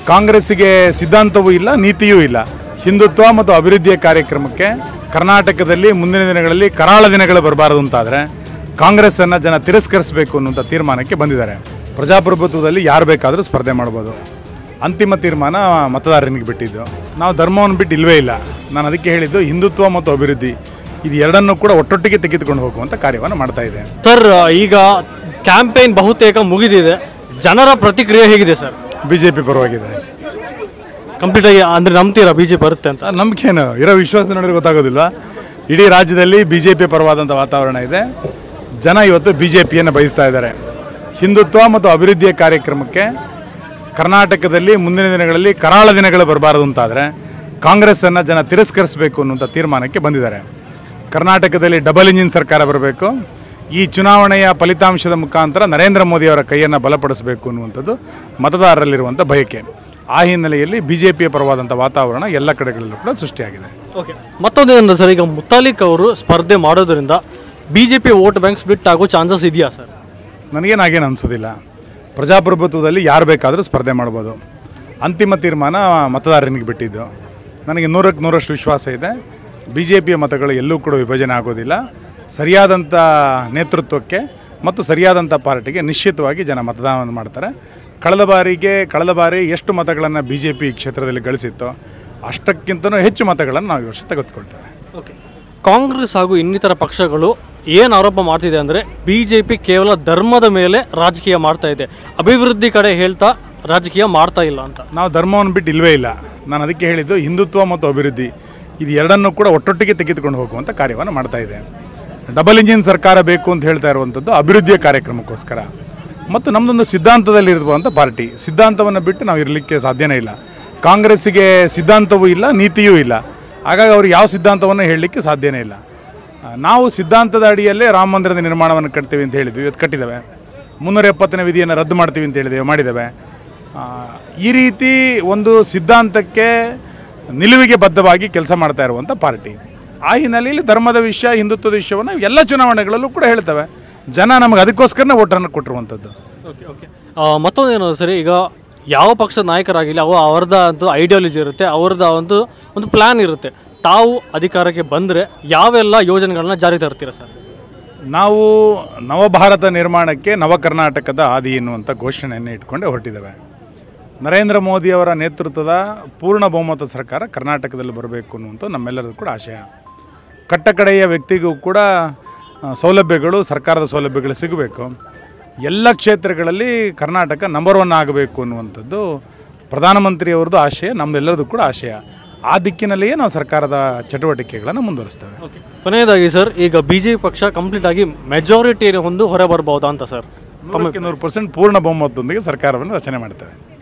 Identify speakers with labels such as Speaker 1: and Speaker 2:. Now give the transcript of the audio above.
Speaker 1: ಕಾಂಗ್ರೆಸ್ಸಿಗೆ ಸಿದ್ಧಾಂತವೂ ಇಲ್ಲ ನೀತಿಯೂ ಇಲ್ಲ ಹಿಂದುತ್ವ ಮತ್ತು ಅಭಿವೃದ್ಧಿಯ ಕಾರ್ಯಕ್ರಮಕ್ಕೆ ಕರ್ನಾಟಕದಲ್ಲಿ ಮುಂದಿನ ದಿನಗಳಲ್ಲಿ ಕರಾಳ ದಿನಗಳು ಬರಬಾರದು ಅಂತಾದರೆ ಕಾಂಗ್ರೆಸ್ಸನ್ನು ಜನ ತಿರಸ್ಕರಿಸಬೇಕು ಅನ್ನುವಂಥ ತೀರ್ಮಾನಕ್ಕೆ ಬಂದಿದ್ದಾರೆ ಪ್ರಜಾಪ್ರಭುತ್ವದಲ್ಲಿ ಯಾರು ಬೇಕಾದರೂ ಸ್ಪರ್ಧೆ ಮಾಡ್ಬೋದು ಅಂತಿಮ ತೀರ್ಮಾನ ಮತದಾರನಿಗೆ ಬಿಟ್ಟಿದ್ದು ನಾವು ಧರ್ಮವನ್ನು ಬಿಟ್ಟು ಇಲ್ವೇ ಇಲ್ಲ ನಾನು ಅದಕ್ಕೆ ಹೇಳಿದ್ದು ಹಿಂದುತ್ವ ಮತ್ತು ಅಭಿವೃದ್ಧಿ ಇದು ಎರಡನ್ನೂ ಕೂಡ ಒಟ್ಟೊಟ್ಟಿಗೆ ತೆಗೆದುಕೊಂಡು ಹೋಗುವಂಥ ಕಾರ್ಯವನ್ನು ಮಾಡ್ತಾ ಇದೆ
Speaker 2: ಸರ್ ಈಗ ಕ್ಯಾಂಪೇನ್ ಬಹುತೇಕ ಮುಗಿದಿದೆ ಜನರ ಪ್ರತಿಕ್ರಿಯೆ ಹೇಗಿದೆ ಸರ್
Speaker 1: ಬಿ ಜೆ ಪಿ ಪರವಾಗಿದೆ
Speaker 2: ಕಂಪ್ಲೀಟ್ ಆಗಿ ಅಂದ್ರೆ ನಂಬ್ತೀರಾ ಬಿ ಜೆ ಪಿ ಬರುತ್ತೆ ಅಂತ
Speaker 1: ಆ, ನಂಬಿಕೆನು ಇರೋ ವಿಶ್ವಾಸ ನೋಡಿದ್ರೆ ಗೊತ್ತಾಗೋದಿಲ್ಲ ಇಡೀ ರಾಜ್ಯದಲ್ಲಿ ಬಿ ಜೆ ಪಿ ಪರವಾದಂಥ ವಾತಾವರಣ ಇದೆ ಜನ ಇವತ್ತು ಬಿ ಜೆ ಪಿಯನ್ನು ಬಯಸ್ತಾ ಇದ್ದಾರೆ ಹಿಂದುತ್ವ ಮತ್ತು ಅಭಿವೃದ್ಧಿಯ ಕಾರ್ಯಕ್ರಮಕ್ಕೆ ಕರ್ನಾಟಕದಲ್ಲಿ ಮುಂದಿನ ದಿನಗಳಲ್ಲಿ ಕರಾಳ ದಿನಗಳು ಬರಬಾರದು ಅಂತಾದರೆ ಕಾಂಗ್ರೆಸ್ಸನ್ನು ಜನ ತಿರಸ್ಕರಿಸಬೇಕು ಅನ್ನುವಂಥ ತೀರ್ಮಾನಕ್ಕೆ ಬಂದಿದ್ದಾರೆ ಕರ್ನಾಟಕದಲ್ಲಿ ಡಬಲ್ ಇಂಜಿನ್ ಸರ್ಕಾರ ಬರಬೇಕು ಈ ಚುನಾವಣೆಯ ಫಲಿತಾಂಶದ ಮುಖಾಂತರ ನರೇಂದ್ರ ಮೋದಿ ಅವರ ಕೈಯನ್ನು ಬಲಪಡಿಸಬೇಕು ಅನ್ನುವಂಥದ್ದು ಮತದಾರರಲ್ಲಿರುವಂಥ ಬಯಕೆ ಆ ಹಿನ್ನೆಲೆಯಲ್ಲಿ ಬಿ ಜೆ ಪಿಯ ಪರವಾದಂಥ ವಾತಾವರಣ ಎಲ್ಲ ಕಡೆಗಳಲ್ಲೂ ಕೂಡ ಸೃಷ್ಟಿಯಾಗಿದೆ
Speaker 2: ಓಕೆ ಮತ್ತೊಂದೇನಂದ್ರೆ ಸರ್ ಈಗ ಮುತಾಲಿಕ್ ಅವರು ಸ್ಪರ್ಧೆ ಮಾಡೋದ್ರಿಂದ B J P vote bank split ಆಗೋ ಚಾನ್ಸಸ್ ಇದೆಯಾ ಸರ್
Speaker 1: ನನಗೇನು ಹಾಗೇನು ಅನಿಸೋದಿಲ್ಲ ಪ್ರಜಾಪ್ರಭುತ್ವದಲ್ಲಿ ಯಾರು ಬೇಕಾದರೂ ಸ್ಪರ್ಧೆ ಮಾಡ್ಬೋದು ಅಂತಿಮ ತೀರ್ಮಾನ ಮತದಾರನಿಗೆ ಬಿಟ್ಟಿದ್ದು ನನಗೆ ನೂರಕ್ಕೆ ನೂರಷ್ಟು ವಿಶ್ವಾಸ ಇದೆ ಬಿ ಜೆ ಪಿಯ ಮತಗಳು ಎಲ್ಲೂ ಕೂಡ ವಿಭಜನೆ ಆಗೋದಿಲ್ಲ ಸರಿಯಾದಂಥ ನೇತೃತ್ವಕ್ಕೆ ಮತ್ತು ಸರಿಯಾದಂಥ ಪಾರ್ಟಿಗೆ ನಿಶ್ಚಿತವಾಗಿ ಜನ ಮತದಾನವನ್ನು ಮಾಡ್ತಾರೆ ಕಳೆದ ಬಾರಿಗೆ ಕಳೆದ ಬಾರಿ ಎಷ್ಟು ಮತಗಳನ್ನು ಬಿ ಜೆ ಪಿ ಕ್ಷೇತ್ರದಲ್ಲಿ ಗಳಿಸಿತ್ತೋ ಅಷ್ಟಕ್ಕಿಂತಲೂ ಹೆಚ್ಚು ಮತಗಳನ್ನು ನಾವು ಈ ವರ್ಷ ತೆಗೆದುಕೊಳ್ತೇವೆ
Speaker 2: ಓಕೆ ಕಾಂಗ್ರೆಸ್ ಹಾಗೂ ಇನ್ನಿತರ ಪಕ್ಷಗಳು ಏನು ಆರೋಪ ಮಾಡ್ತಿದೆ ಅಂದರೆ ಬಿ ಜೆ ಪಿ ಕೇವಲ ಧರ್ಮದ ಮೇಲೆ ರಾಜಕೀಯ ಮಾಡ್ತಾ ಇದೆ ಅಭಿವೃದ್ಧಿ ಕಡೆ ಹೇಳ್ತಾ ರಾಜಕೀಯ ಮಾಡ್ತಾ ಇಲ್ಲ ಅಂತ
Speaker 1: ನಾವು ಧರ್ಮವನ್ನು ಬಿಟ್ಟು ಇಲ್ವೇ ಇಲ್ಲ ನಾನು ಅದಕ್ಕೆ ಹೇಳಿದ್ದು ಹಿಂದುತ್ವ ಮತ್ತು ಅಭಿವೃದ್ಧಿ ಇದು ಎರಡನ್ನೂ ಕೂಡ ಒಟ್ಟೊಟ್ಟಿಗೆ ತೆಗೆದುಕೊಂಡು ಹೋಗುವಂಥ ಕಾರ್ಯವನ್ನು ಮಾಡ್ತಾ ಇದೆ ಡಬಲ್ ಇಂಜಿನ್ ಸರ್ಕಾರ ಬೇಕು ಅಂತ ಹೇಳ್ತಾ ಇರುವಂಥದ್ದು ಅಭಿವೃದ್ಧಿಯ ಕಾರ್ಯಕ್ರಮಕ್ಕೋಸ್ಕರ ಮತ್ತು ನಮ್ಮದೊಂದು ಸಿದ್ಧಾಂತದಲ್ಲಿ ಇರುವಂಥ ಪಾರ್ಟಿ ಸಿದ್ಧಾಂತವನ್ನು ಬಿಟ್ಟು ನಾವು ಇರಲಿಕ್ಕೆ ಸಾಧ್ಯನೇ ಇಲ್ಲ ಕಾಂಗ್ರೆಸ್ಸಿಗೆ ಸಿದ್ಧಾಂತವೂ ಇಲ್ಲ ನೀತಿಯೂ ಇಲ್ಲ ಹಾಗಾಗಿ ಅವ್ರು ಯಾವ ಸಿದ್ಧಾಂತವನ್ನು ಹೇಳಲಿಕ್ಕೆ ಸಾಧ್ಯನೇ ಇಲ್ಲ ಆ, ನಾವು ಸಿದ್ಧಾಂತದ ಅಡಿಯಲ್ಲೇ ರಾಮ ಮಂದಿರದ ನಿರ್ಮಾಣವನ್ನು ಕಟ್ತೀವಿ ಅಂತ ಹೇಳಿದ್ವಿ ಇವತ್ತು ಕಟ್ಟಿದ್ದೇವೆ ಮುನ್ನೂರ ಎಪ್ಪತ್ತನೇ ವಿಧಿಯನ್ನು ರದ್ದು ಮಾಡ್ತೀವಿ ಅಂತ ಹೇಳಿದ್ದೇವೆ ಮಾಡಿದ್ದೇವೆ ಆ, ಈ ರೀತಿ ಒಂದು ಸಿದ್ಧಾಂತಕ್ಕೆ ನಿಲುವಿಗೆ ಬದ್ಧವಾಗಿ ಕೆಲಸ ಮಾಡ್ತಾ ಇರುವಂಥ ಪಾರ್ಟಿ ಆ ಹಿನ್ನೆಲೆಯಲ್ಲಿ ಧರ್ಮದ ವಿಷಯ ಹಿಂದುತ್ವದ ವಿಷಯವನ್ನು ಎಲ್ಲ ಚುನಾವಣೆಗಳಲ್ಲೂ ಕೂಡ ಹೇಳ್ತವೆ ಜನ ನಮಗೆ ಅದಕ್ಕೋಸ್ಕರನೇ ಓಟನ್ನು ಕೊಟ್ಟಿರುವಂಥದ್ದು
Speaker 2: ಓಕೆ ಓಕೆ ಮತ್ತೊಂದೇನು ಸರಿ ಈಗ ಯಾವ ಪಕ್ಷದ ನಾಯಕರಾಗಿಲ್ಲ ಅವ ಅವರದ ಒಂದು ಐಡಿಯಾಲಜಿ ಇರುತ್ತೆ ಅವರದ ಒಂದು ಒಂದು ಪ್ಲ್ಯಾನ್ ಇರುತ್ತೆ ತಾವು ಅಧಿಕಾರಕ್ಕೆ ಬಂದರೆ ಯಾವೆಲ್ಲ ಯೋಜನೆಗಳನ್ನ ಜಾರಿ ತರ್ತೀರಾ ಸರ್
Speaker 1: ನಾವು ನವಭಾರತ ನಿರ್ಮಾಣಕ್ಕೆ ನವ ಕರ್ನಾಟಕದ ಹಾದಿ ಎನ್ನುವಂಥ ಘೋಷಣೆಯನ್ನು ಇಟ್ಕೊಂಡೇ ಹೊರಟಿದ್ದೇವೆ ನರೇಂದ್ರ ಮೋದಿಯವರ ನೇತೃತ್ವದ ಪೂರ್ಣ ಬಹುಮತ ಸರ್ಕಾರ ಕರ್ನಾಟಕದಲ್ಲಿ ಬರಬೇಕು ಅನ್ನುವಂಥ ನಮ್ಮೆಲ್ಲರದು ಕೂಡ ಆಶಯ ಕಟ್ಟಕಡೆಯ ವ್ಯಕ್ತಿಗೂ ಕೂಡ ಆ, ಸೌಲಭ್ಯಗಳು ಸರ್ಕಾರದ ಸೌಲಭ್ಯಗಳು ಸಿಗಬೇಕು ಎಲ್ಲ ಕ್ಷೇತ್ರಗಳಲ್ಲಿ ಕರ್ನಾಟಕ ನಂಬರ್ ಒನ್ ಆಗಬೇಕು ಅನ್ನುವಂಥದ್ದು ಪ್ರಧಾನಮಂತ್ರಿಯವರದ್ದು ಆಶಯ ನಮ್ಮೆಲ್ಲರದು ಕೂಡ ಆಶಯ ಆ ದಿಕ್ಕಿನಲ್ಲಿಯೇ ನಾವು ಸರ್ಕಾರದ ಚಟುವಟಿಕೆಗಳನ್ನು ಮುಂದುವರಿಸ್ತೇವೆ
Speaker 2: ಓಕೆ ಕೊನೆಯದಾಗಿ ಸರ್ ಈಗ ಬಿ ಜೆ ಪಿ ಪಕ್ಷ ಕಂಪ್ಲೀಟ್ ಆಗಿ ಮೆಜಾರಿಟಿ ಹೊಂದು ಹೊರ ಬರ್ಬೋದಾ ಅಂತ ಸರ್
Speaker 1: ನೂರಕ್ಕೆ ನೂರು ಪರ್ಸೆಂಟ್ ಪೂರ್ಣ ಬಹುಮತದೊಂದಿಗೆ ಸರ್ಕಾರವನ್ನು ರಚನೆ ಮಾಡ್ತೇವೆ